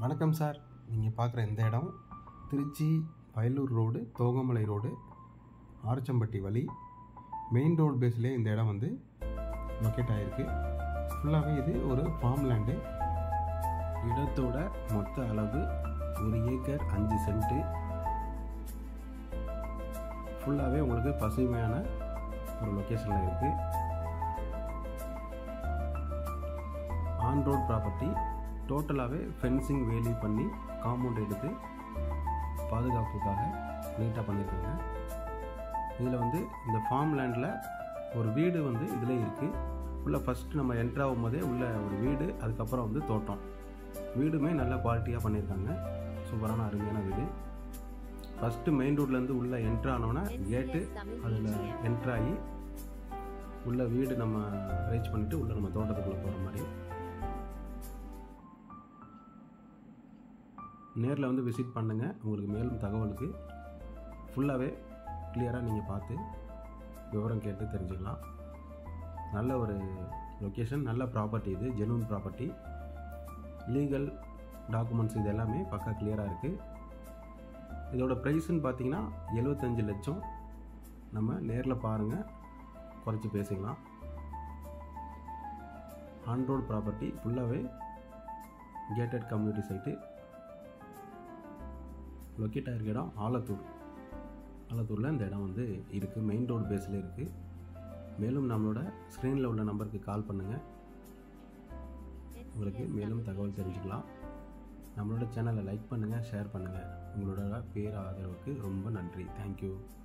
வணக்கம் சார் நீங்கள் பார்க்குற இந்த இடம் திருச்சி வயலூர் ரோடு தோகமலை ரோடு ஆரச்சம்பட்டி வழி மெயின் ரோடு பேஸ்லேயே இந்த இடம் வந்து லொக்கேட் ஆகிருக்கு ஃபுல்லாகவே இது ஒரு ஃபார்ம் லேண்டு இடத்தோட மொத்த அளவு ஒரு ஏக்கர் அஞ்சு சென்ட்டு ஃபுல்லாகவே உங்களுக்கு பசுமையான ஒரு லொக்கேஷனில் இருக்குது ஆன் ரோட் ப்ராப்பர்ட்டி டோட்டலாகவே ஃபென்சிங் வேலி பண்ணி காம்பவுண்ட் எடுத்து பாதுகாப்புக்காக நீட்டாக பண்ணியிருக்காங்க இதில் வந்து இந்த ஃபார்ம் லேண்டில் ஒரு வீடு வந்து இதில் இருக்குது உள்ள ஃபஸ்ட்டு நம்ம என்ட்ரு ஆகும்போதே உள்ள ஒரு வீடு அதுக்கப்புறம் வந்து தோட்டம் வீடுமே நல்ல குவாலிட்டியாக பண்ணியிருக்காங்க சூப்பரான அருமையான வீடு ஃபஸ்ட்டு மெயின் ரோட்லேருந்து உள்ளே என்ட்ரு ஆனோன்னா கேட்டு அதில் என்ட்ரு ஆகி உள்ள வீடு நம்ம ரீச் பண்ணிவிட்டு உள்ளே நம்ம தோட்டத்துக்குள்ளே போகிற மாதிரி நேரில் வந்து விசிட் பண்ணுங்கள் உங்களுக்கு மேலும் தகவலுக்கு ஃபுல்லாகவே கிளியராக நீங்கள் பார்த்து விவரம் கேட்டு தெரிஞ்சுக்கலாம் நல்ல ஒரு லொக்கேஷன் நல்ல ப்ராப்பர்ட்டி இது ஜெனூன் ப்ராப்பர்ட்டி லீகல் டாக்குமெண்ட்ஸ் இது எல்லாமே பக்கா கிளியராக இருக்குது இதோட ப்ரைஸுன்னு பார்த்தீங்கன்னா எழுபத்தஞ்சு லட்சம் நம்ம நேரில் பாருங்கள் குறைச்சி பேசிக்கலாம் ஆன் ரோடு ப்ராப்பர்ட்டி ஃபுல்லாகவே கேட்டட் கம்யூனிட்டி சைட்டு லொக்கேட் ஆகிருக்க இடம் ஆலத்தூர் ஆலத்தூரில் இந்த இடம் வந்து இருக்குது மெயின் ரோடு பேஸில் இருக்குது மேலும் நம்மளோட ஸ்க்ரீனில் உள்ள நம்பருக்கு கால் பண்ணுங்கள் உங்களுக்கு மேலும் தகவல் தெரிஞ்சுக்கலாம் நம்மளோட சேனலை லைக் பண்ணுங்கள் ஷேர் பண்ணுங்கள் உங்களோட பேர் ஆதரவுக்கு ரொம்ப நன்றி தேங்க்யூ